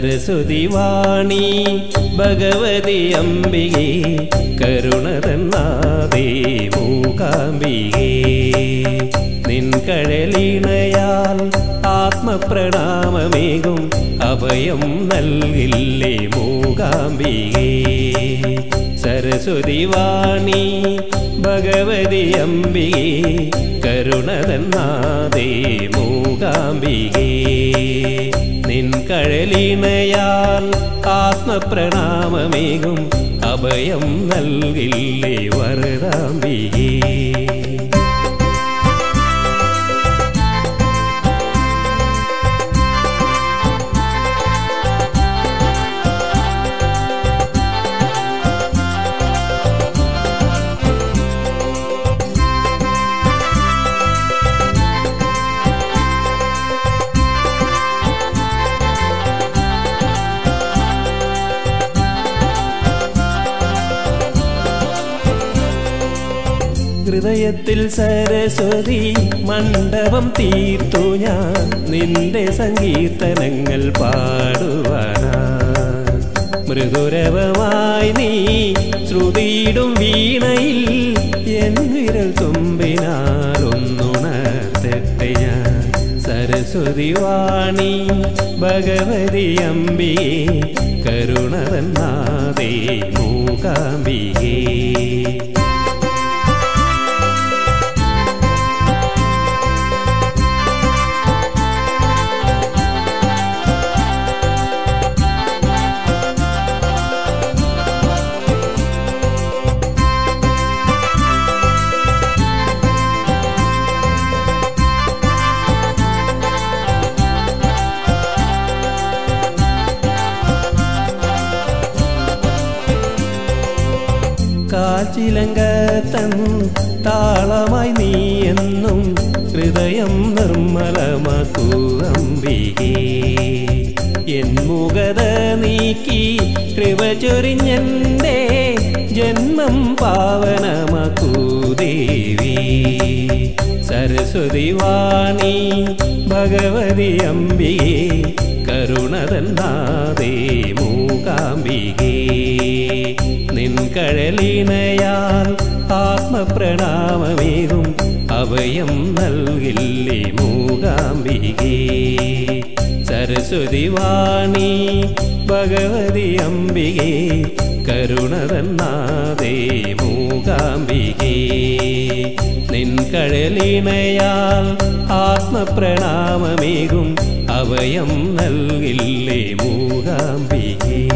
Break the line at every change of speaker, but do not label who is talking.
സരസ്വതി വാണി ഭഗവതി അംബികേ കരുണതന്നാദേ മൂകാംബികേ നിൻ കഴലിണയാൽ ആത്മപ്രണാമമേകും അഭയം നൽകില്ലേ മൂകാംബികേ സരസ്വതി വാണി ഭഗവതി അംബികേ കരുണതന്നാദേ മൂകാംബികേ നിൻ കഴലിണയാൽ ആത്മപ്രണാമമേകും അഭയം നൽകില്ലേ വരദാംബികേ ഹൃദയത്തിൽ സരസ്വതി മണ്ഡപം തീർത്തു ഞാൻ നിന്റെ സങ്കീർത്തനങ്ങൾ പാടുവാനാ മൃദുരവമായി നീ ശ്രുതിയിടും വീണയിൽ എൻ വിരൽ തുമ്പിനാലൊന്നുണർത്തട്ടെ ഞാൻ സരസ്വതി വാണി ഭഗവതി അംബികേ കരുണതന്നാദേ മൂകാംബികേ കാച്ചിലങ്കത്തൻ താളമായി നീ എന്നും ഹൃദയം നിർമ്മലമാക്കൂ അംബികേ എൻ മുഖത നീക്കി കൃപ ചൊരിഞ്ഞെൻ്റെ ജന്മം പാവനമാക്കൂ ദേവി സരസ്വതി വാണി ഭഗവതി അംബികേ കരുണതന്നാദേ മൂകാംബികേ നിൻ കഴലിണയാൽ ആത്മപ്രണാമമേകും അഭയം നൽകില്ലേ മൂകാംബികേ സരസ്വതി വാണി ഭഗവതി അംബികേ കരുണതന്നാദേ മൂകാംബികേ നിൻ കഴലിണയാൽ ആത്മപ്രണാമമേകും അഭയം നൽകില്ലേ മൂകാംബികേ